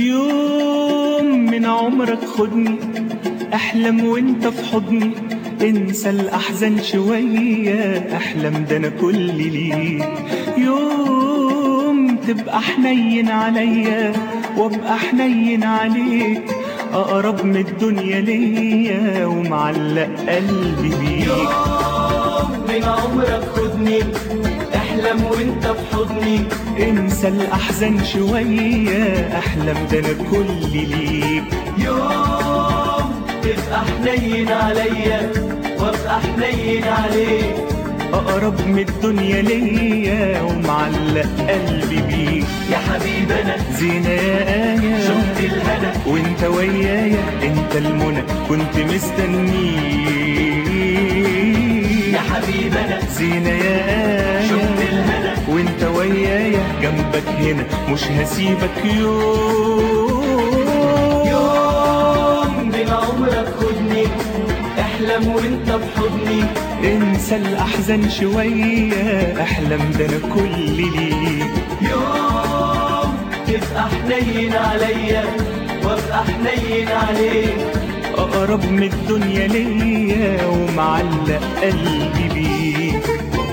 يوم من عمرك خدني احلم وانت في حضني انسى الاحزان شوية احلم ده انا كل ليك يوم تبقى حنين عليا وابقى حنين عليك اقرب من الدنيا ليا ومعلق قلبي بيك يوم من عمرك خدني احلم وانت في حضني انسى الاحزان شوية احلم ده انا كل ليك يوم تبقى حنين عليا وابقى حنين عليك اقرب من الدنيا ليا ومعلق قلبي بيك يا حبيب انا زينة يا آية شفت الهنا وانت ويايا انت المنى كنت مستنيك يا حبيب انا زينة يا شفت آية الهنا وانت ويايا جنبك هنا مش هسيبك يوم يوم من عمرك خدني احلم وانت في حضني انسى الاحزان شوية احلم ده انا كل ليك يوم تبقى حنين عليا وابقى حنين عليك اقرب من الدنيا ليا ومعلق قلبي بيك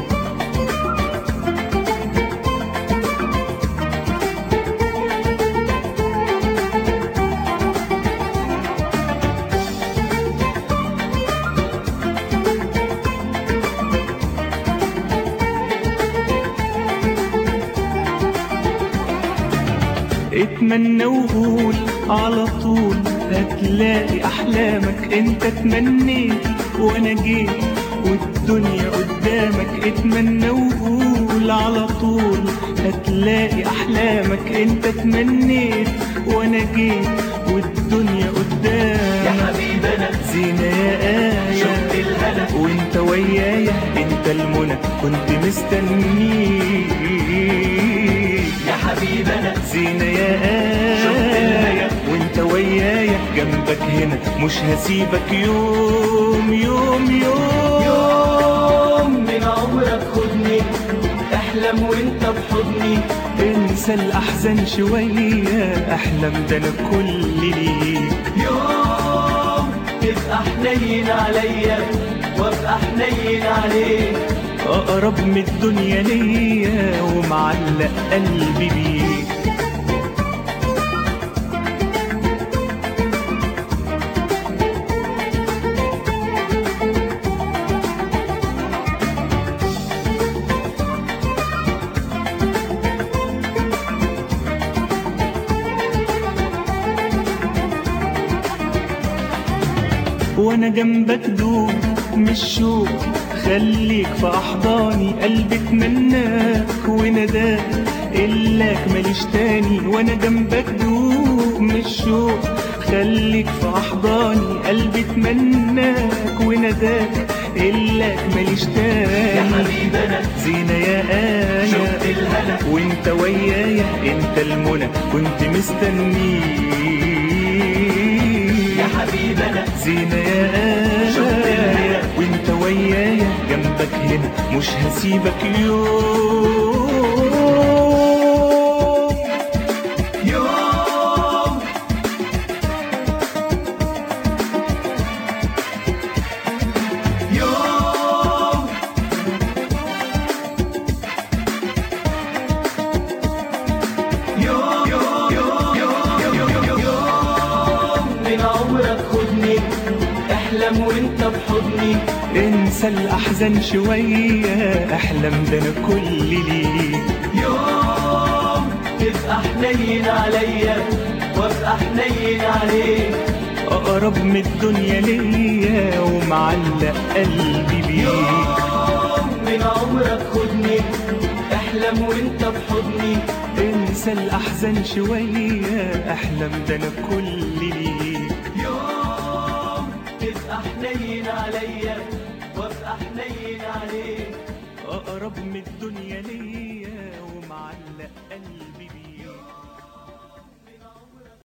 اتمنى وقول على طول هتلاقي احلامك انت تمنيت وانا جيت والدنيا قدامك اتمنى وقول على طول هتلاقي احلامك انت تمنيت وانا جيت والدنيا يا قدامك حبيب انا زينة يا شفت آية الهنا وانت ويايا انت المنى كنت مستنيك يا حبيب انا زينة يا شفت آية الهنا. وانت ويايا جنبك هنا مش هسيبك يوم يوم يوم يوم من عمرك خدني احلم وانت في حضني انسى الاحزان شوية احلم ده انا كل ليك يوم تبقى حنين عليا وابقى حنين عليك اقرب من الدنيا ليا ومعلق قلبي بيك وانا جنبك دوب مش شوق خليك في احضاني قلبي اتمناك ونداك الاك ماليش تاني وانا جنبك دوب مش شوق خليك في احضاني قلبي اتمناك ونداك الاك ماليش يا تاني حبيب انا زينة يا شفت آية الهنا وانت ويايا انت المنى كنت مستنيك يا حبيب انا زينة يا شفت الهنا. آية وانت ويايا جنبك هنا مش هسيبك يوم يوم يوم يوم يوم يوم يوم يوم يوم يوم من عمرك خدني احلم وانت بحضني انسى الاحزان شوية احلم ده انا كل ليك يوم تبقى حنين عليا وابقى حنين عليك اقرب من الدنيا ليا ومعلق قلبي بيك يوم من عمرك خدني احلم وانت بحضني انسى الاحزان شوية احلم ده انا كل ليك يوم تبقى حنين عليا وابقى حنين عليك اقرب من الدنيا ليا